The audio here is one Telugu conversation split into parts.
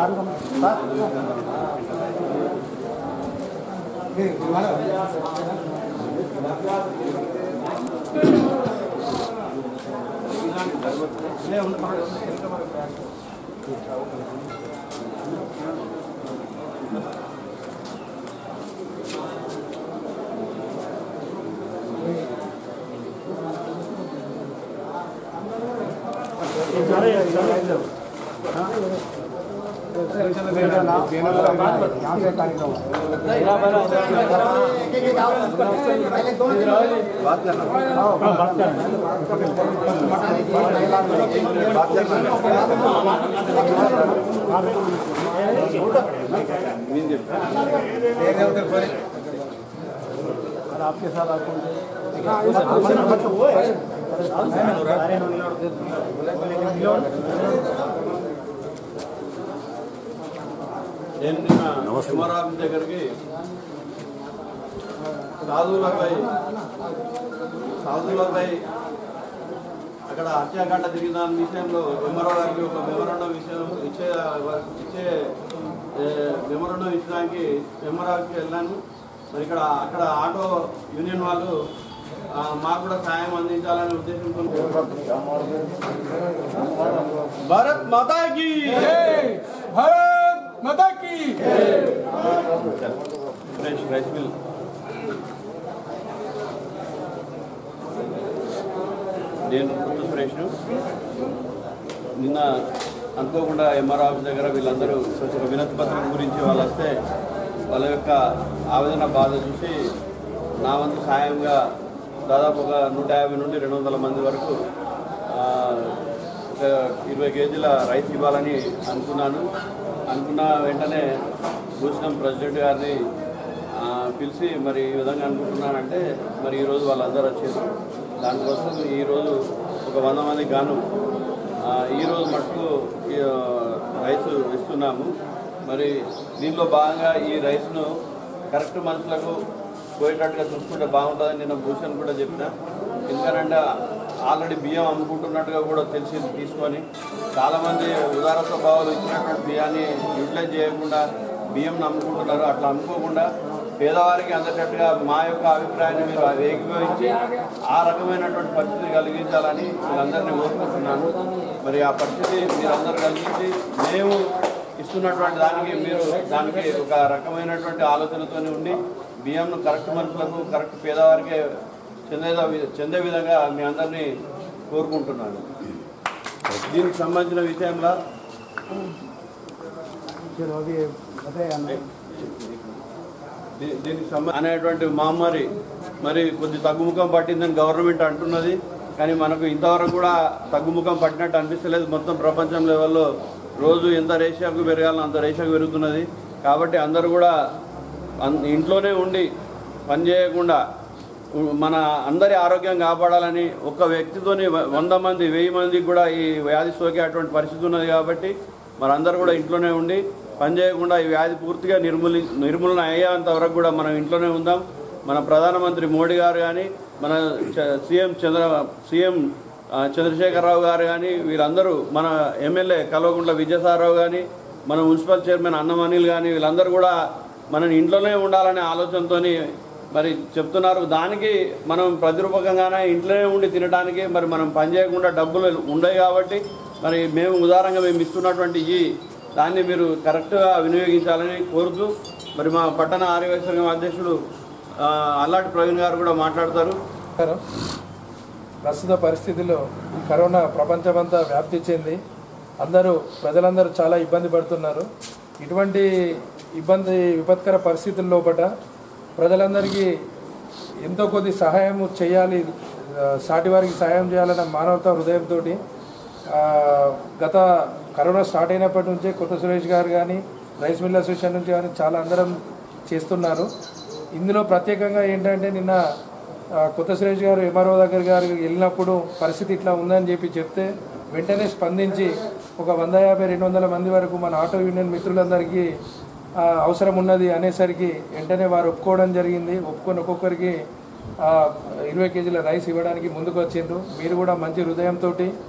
నేను నిన్న ఎంఆర్ ఆఫీస్ దగ్గరికి సాధువులపై సాధువులపై అక్కడ హత్యాకాండ జరిగిన దాని విషయంలో ఎంఆర్ఓ గారికి ఒక మెమరాండం విషయం ఇచ్చే ఇచ్చే మెమరాండం ఇచ్చడానికి ఎంఆర్ ఆఫీస్కి వెళ్ళాను మరి ఇక్కడ అక్కడ ఆటో యూనియన్ వాళ్ళు ఆ, మాకు కూడా సాయం అందించాలనే ఉద్దేశంతో భారత్ మాతాకి भारत माता की ఫ్రెష్ రైస్ మిల్ నేను కొత్త సురేష్ నిన్న అనుకోకుండా ఎంఆర్ ఆఫీస్ దగ్గర వీళ్ళందరూ ఒక వినతి పత్రం గురించి వాళ్ళు వస్తే వాళ్ళ యొక్క ఆవేదన బాధ చూసి నా వంతు సాయంగా దాదాపు ఒక నూట యాభై నుండి రెండు వందల మంది వరకు ఆ, ఒక ఇరవై కేజీల రైస్ ఇవ్వాలని అనుకున్నాను అనుకున్న వెంటనే భూషణం ప్రెసిడెంట్ గారిని ఆ, పిలిచి మరి ఈ విధంగా అనుకుంటున్నానంటే మరి ఈరోజు వాళ్ళందరూ వచ్చారు దానికోసం ఈరోజు ఒక వంద మందికి గాను ఆ, ఈరోజు మటుకు ఈ, ఆ, రైస్ ఇస్తున్నాము మరి దీనిలో భాగంగా ఈ రైస్ను కరెక్ట్ మనుషులకు పోయేటట్టుగా చూసుకుంటే బాగుంటుందని నేను భూషణ్ కూడా చెప్పిన ఎందుకంటే ఆల్రెడీ బియ్యం అమ్ముకుంటున్నట్టుగా కూడా తెలిసింది తీసుకొని చాలామంది ఉదార స్వభావాలు ఇచ్చినటువంటి బియ్యాన్ని యూటిలైజ్ చేయకుండా బియ్యం అమ్ముకుంటున్నారు అట్లా అమ్ముకోకుండా పేదవారికి అందేటట్టుగా మా యొక్క అభిప్రాయాన్ని మీరు ఏకీభవించి ఆ రకమైనటువంటి పరిస్థితి కలిగించాలని వీళ్ళందరినీ కోరుకుంటున్నాను మరి ఆ పరిస్థితి మీరందరూ కలిగించి మేము ఇస్తున్నటువంటి దానికి మీరు దానికి ఒక రకమైనటువంటి ఆలోచనతోనే ఉండి బియ్యంను కరెక్ట్ మనుషులకు కరెక్ట్ పేదవారికి చెందే చెందే విధంగా మీ అందరినీ కోరుకుంటున్నాను దీనికి సంబంధించిన విషయంలో దీ- దీనికి సంబంధ అనేటువంటి మహమ్మారి మరి కొద్ది తగ్గుముఖం పట్టిందని గవర్నమెంట్ అంటున్నది కానీ మనకు ఇంతవరకు కూడా తగ్గుముఖం పట్టినట్టు అనిపిస్తలేదు మొత్తం ప్రపంచం లెవెల్లో రోజు ఎంత రేషియాకు పెరగాలో అంత రేషియాకు పెరుగుతున్నది కాబట్టి అందరూ కూడా అన్- ఇంట్లోనే ఉండి పని చేయకుండా ఉ- మన అందరి ఆరోగ్యం కాపాడాలని ఒక వ్యక్తితోని వ- వంద మంది వెయ్యి మందికి కూడా ఈ వ్యాధి సోకే అటువంటి పరిస్థితి ఉన్నది కాబట్టి మనందరూ కూడా ఇంట్లోనే ఉండి పని చేయకుండా ఈ వ్యాధి పూర్తిగా నిర్మూలి నిర్మూలన అయ్యేంత వరకు కూడా మనం ఇంట్లోనే ఉందాం మన ప్రధానమంత్రి మోడీ గారు కానీ మన చ- సీఎం చంద్ర సీఎం ఆ, చంద్రశేఖరరావు గారు కానీ వీళ్ళందరూ మన ఎమ్మెల్యే కల్వకుంట్ల విజయసాయిరావు కానీ మన మున్సిపల్ చైర్మన్ అన్నమనిల్ కానీ వీళ్ళందరూ కూడా మనం ఇంట్లోనే ఉండాలనే ఆలోచనతోని మరి చెప్తున్నారు దానికి మనం ప్రతిరూపకంగానే ఇంట్లోనే ఉండి తినడానికి మరి మనం పని చేయకుండా డబ్బులు ఉండవు కాబట్టి మరి మేము ఉదారంగా మేము ఇస్తున్నటువంటి ఈ దాన్ని మీరు కరెక్ట్గా వినియోగించాలని కోరుతూ మరి మా పట్టణ ఆర్యవైశ్య సంఘం అధ్యక్షుడు ఆ, అల్లాటి ప్రవీణ్ గారు కూడా మాట్లాడతారు నమస్కారం. ప్రస్తుత పరిస్థితుల్లో ఈ కరోనా ప్రపంచమంతా వ్యాప్తి చెంది అందరూ ప్రజలందరూ చాలా ఇబ్బంది పడుతున్నారు ఇటువంటి ఇబ్బంది విపత్కర పరిస్థితుల లోపల ప్రజలందరికీ ఎంతో కొద్ది సహాయం చేయాలి ఆ, సాటి వారికి సహాయం చేయాలన్న మానవతా హృదయంతో గత కరోనా స్టార్ట్ అయినప్పటి నుంచే కొత్త సురేష్ గారు కానీ రైస్ మిల్ అసోసియేషన్ నుంచి కానీ చాలా అందరం చేస్తున్నారు ఇందులో ప్రత్యేకంగా ఏంటంటే నిన్న ఆ, కొత్త సురేష్ గారు ఎంఆర్ఓ దగ్గర గారు వెళ్ళినప్పుడు పరిస్థితి ఇట్లా ఉందని చెప్పి చెప్తే వెంటనే స్పందించి ఒక వంద యాభై రెండు వందల మంది వరకు మన ఆటో యూనియన్ మిత్రులందరికీ ఆ, అవసరం ఉన్నది అనేసరికి వెంటనే వారు ఒప్పుకోవడం జరిగింది ఒప్పుకొని ఒక్కొక్కరికి ఆ, ఇరవై కేజీల రైస్ ఇవ్వడానికి ముందుకు వచ్చిండ్రు మీరు కూడా మంచి హృదయంతో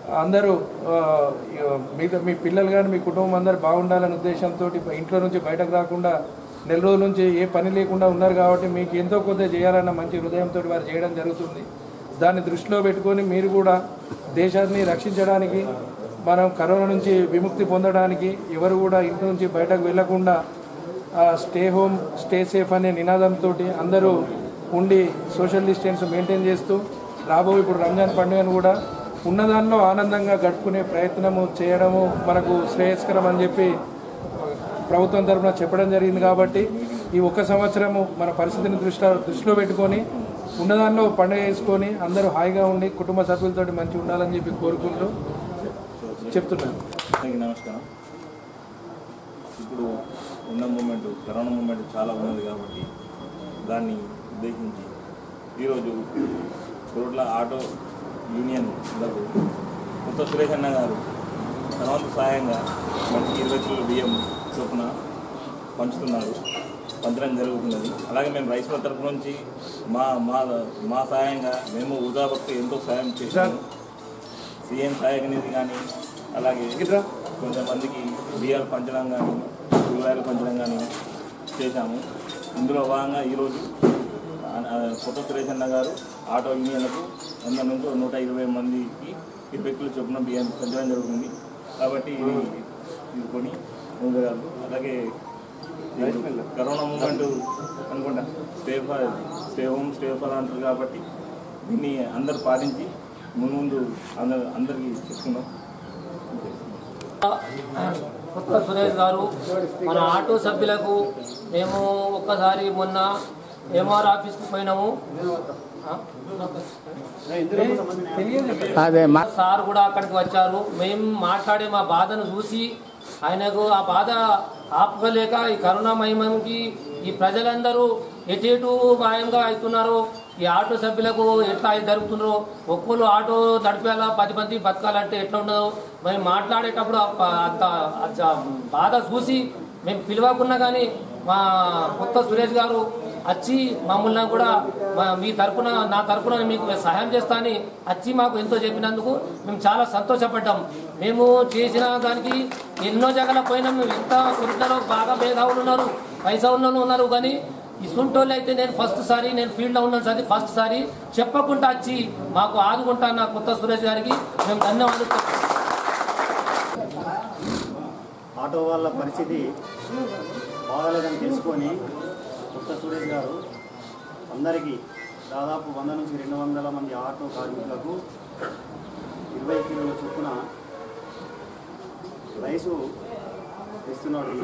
అందరూ ఆ, మిగతా మీ పిల్లలు కానీ మీ కుటుంబం అందరూ బాగుండాలనే ఉద్దేశంతో ఇంట్లో నుంచి బయటకు రాకుండా నెల రోజుల నుంచి ఏ పని లేకుండా ఉన్నారు కాబట్టి మీకు ఎంతో కొంత చేయాలన్న మంచి హృదయంతో వారు చేయడం జరుగుతుంది దాన్ని దృష్టిలో పెట్టుకొని మీరు కూడా దేశాన్ని రక్షించడానికి మనం కరోనా నుంచి విముక్తి పొందడానికి ఎవరు కూడా ఇంటి నుంచి బయటకు వెళ్లకుండా స్టే హోమ్ స్టే సేఫ్ అనే నినాదంతో అందరూ ఉండి సోషల్ డిస్టెన్స్ మెయింటైన్ చేస్తూ రాబో ఇప్పుడు రంజాన్ పండుగను కూడా ఉన్నదానిలో ఆనందంగా గడుపుకునే ప్రయత్నము చేయడము మనకు శ్రేయస్కరం అని చెప్పి ప్రభుత్వం తరఫున చెప్పడం జరిగింది కాబట్టి ఈ ఒక్క సంవత్సరము మన పరిస్థితిని దృష్టిలో దృష్టిలో పెట్టుకొని ఉన్నదానిలో పండుగ చేసుకొని అందరూ హాయిగా ఉండి కుటుంబ సభ్యులతో మంచిగా ఉండాలని చెప్పి కోరుకుంటూ చెప్తున్నాను అందరికీ నమస్కారం ఇప్పుడు ఉన్న మూమెంట్ కరోనా మూమెంట్ చాలా ఉన్నది కాబట్టి దాన్ని ఉద్దేశించి ఈరోజు రోడ్ల ఆటో యూనియన్ లకు కొత్త సురేష్ అన్న గారు తర్వాత సాయంగా మనకి ఇరవై కిలోల బియ్యం చొప్పున పంచుతున్నారు పంచడం జరుగుతున్నది అలాగే మేము రైస్ మిల్ తరపు నుంచి మా మా మా సాయంగా మేము వృధాభక్తి ఎంతో సాయం చేశాము సీఎం సహాయక నిధి కానీ అలాగే కొంతమందికి బియ్యాలు పంచడం కానీ కూరగాయలు పంచడం కానీ చేశాము ఇందులో భాగంగా ఈరోజు ఆ- ఆ కొత్త సురేష్ అన్న గారు ఆటో యూనియన్లకు వంద నుంచి నూట ఇరవై మందికి ఇరవై కిలో చొప్పున బియ్యం పెంచడం జరుగుతుంది కాబట్టి ఇది ఇది కొని ముందుగారు అలాగే ఇప్పుడు కరోనా మూమెంట్ అనుకుంటా stay for stay home stay for అంటారు కాబట్టి దీన్ని అందరు పాటించి ముందు ముందు అందరు అందరికీ చెప్తున్నాం కొత్త సురేష్ గారు మన ఆటో సభ్యులకు మేము ఒక్కసారి మొన్న ఎంఆర్ ఆఫీస్కి పోయినాము ఆ? సార్ కూడా అక్కడికి వచ్చారు మేము మాట్లాడే మా బాధను చూసి ఆయనకు ఆ బాధ ఆపుకోలేక ఈ కరోనా మహిమకి ఈ ప్రజలందరూ ఎటు ఎటు మాయంగా అవుతున్నారో ఈ ఆటో సభ్యులకు ఎట్లా ఇది జరుగుతున్నారో ఒక్కరు ఆటో నడిపేలా పది మంది బతకాలంటే ఎట్లా ఉండదో మేము మాట్లాడేటప్పుడు ఆ ప- అంత అంత బాధ చూసి మేము పిలవకున్నా కానీ మా కొత్త సురేష్ గారు వచ్చి మమ్మల్ని కూడా మా- మీ తరపున నా తరపున మీకు సహాయం చేస్తా అని వచ్చి మాకు ఎంతో చెప్పినందుకు మేము చాలా సంతోషపడ్డాం మేము చేసిన దానికి ఎన్నో జగల పోయినాం మేము ఎంత కురుతారో బాగా మేధావులు ఉన్నారు పైసా ఉన్న ఉన్నారు కానీ ఇసుంటోళ్ళు అయితే నేను ఫస్ట్ సారి నేను ఫీల్డ్లో ఉన్నాను సార్ ఫస్ట్ సారి చెప్పకుండా వచ్చి మాకు ఆదుకుంటా నా కొత్త సురేష్ గారికి మేము ధన్యవాదాలు చెప్తాం. ఆటో వాళ్ళ పరిస్థితి బాగాలేదని తెలుసుకొని కొత్త సురేష్ గారు అందరికీ దాదాపు వంద నుంచి రెండు వందల మంది ఆటో కార్మికులకు ఇరవై కిలోల చొప్పున రైసు ఇస్తున్నాడు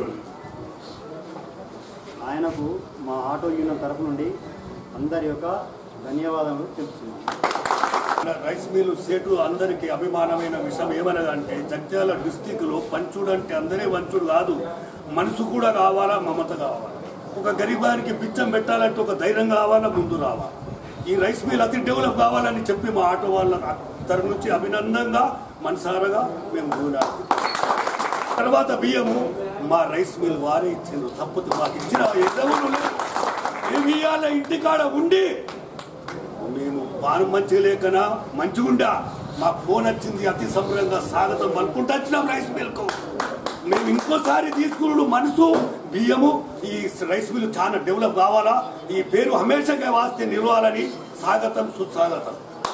ఆయనకు మా ఆటో యూనియన్ తరపు నుండి అందరి యొక్క ధన్యవాదాలు తెలుపుతున్నాను రైస్ మిల్లు సేటు అందరికీ అభిమానమైన విషయం ఏమనగా జగ్త్యాల డిస్టిక్లో పంచుడు అంటే అందరే పంచుడు కాదు మనసు కూడా కావాలా మమత కావాలా ఒక గరీబానికి బిచ్చం పెట్టాలంటే ఒక ధైర్యం కావాలా ముందు రావాలి ఈ రైస్ మిల్ అతి డెవలప్ కావాలని చెప్పి మా ఆటో వాళ్ళ తరఫు నుంచి అభినందంగా మనసారగా మేము కోరాము తర్వాత బియ్యము మా రైస్ మిల్ వారే ఇచ్చిండ్రు తప్పదు మాకు ఇచ్చిన ఎదవులు మేము ఇవాళ ఇంటికాడ ఉండి మేము వారు మంచిగా లేకనా మంచిగుండా మా ఫోన్ వచ్చింది అతి సంబరంగా స్వాగతం పలుకుంటూ వచ్చినాం రైస్ మిల్కు మేము ఇంకోసారి తీసుకున్నాడు మనసు బియ్యము ఈ రైస్ మిల్ చాలా డెవలప్ కావాలా ఈ పేరు హమేషగా వాస్తే నిలవాలని స్వాగతం సుస్వాగతం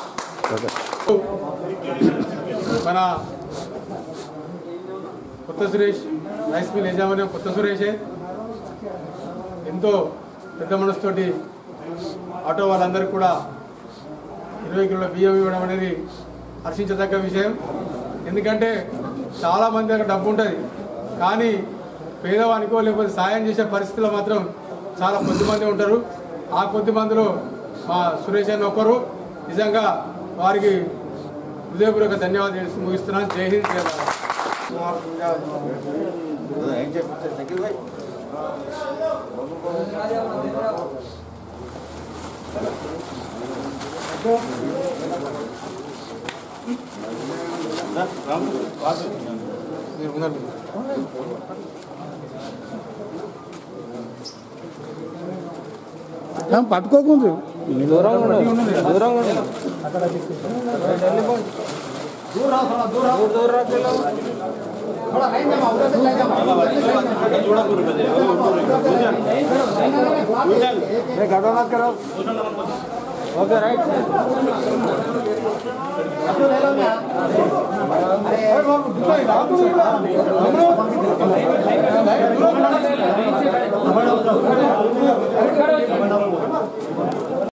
మన కొత్త సురేష్ రైస్ మిల్ యజమాని కొత్త సురేషే ఎంతో పెద్ద మనసుతోటి ఆటో వాళ్ళందరికీ కూడా ఇరవై కిలోల బియ్యం ఇవ్వడం అనేది హర్షించదగ్గ విషయం ఎందుకంటే చాలామంది దగ్గర డబ్బు ఉంటుంది కానీ పేదవానికో లేకపోతే సాయం చేసే పరిస్థితుల్లో మాత్రం చాలా కొద్ది మంది ఉంటారు ఆ కొద్ది మందిలో మా సురేష్ అని ఒకరు నిజంగా వారికి హృదయపూర్వక ధన్యవాదాలు చేసి ముగిస్తున్నాను జై హింద్ జై భారత్ మీరు ఉండండి. పట్టుకోకుండా దూరంగా ఉండండి దూరంగా ఉండండి ఓకే రైట్